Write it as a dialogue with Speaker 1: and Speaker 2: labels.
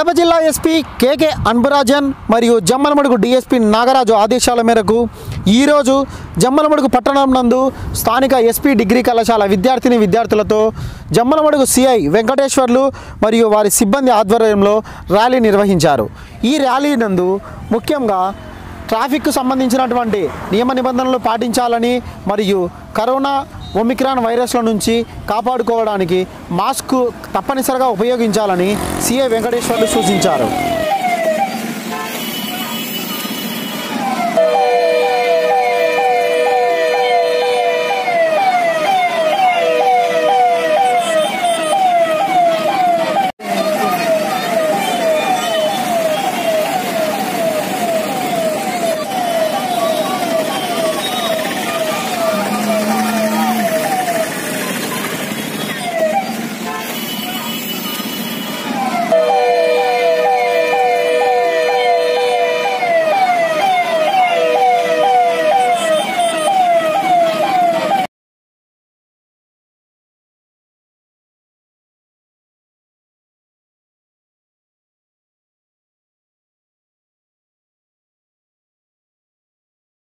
Speaker 1: కడప జిల్లా ఎస్పీ కేకే అన్బురాజన్ మరియు జమ్మలమడుగు డిఎస్పీ నాగరాజు ఆదేశాల మేరకు ఈరోజు జమ్మలమడుగు పట్టణం నందు స్థానిక ఎస్పీ డిగ్రీ కళాశాల విద్యార్థిని విద్యార్థులతో జమ్మలమడుగు సిఐ వెంకటేశ్వర్లు మరియు వారి సిబ్బంది ఆధ్వర్యంలో ర్యాలీ నిర్వహించారు ఈ ర్యాలీ నందు ముఖ్యంగా ట్రాఫిక్కు సంబంధించినటువంటి నియమ నిబంధనలు పాటించాలని మరియు కరోనా ఒమిక్రాన్ వైరస్ల నుంచి కాపాడుకోవడానికి మాస్క్ తప్పనిసరిగా ఉపయోగించాలని సిఐ వెంకటేశ్వర్లు సూచించారు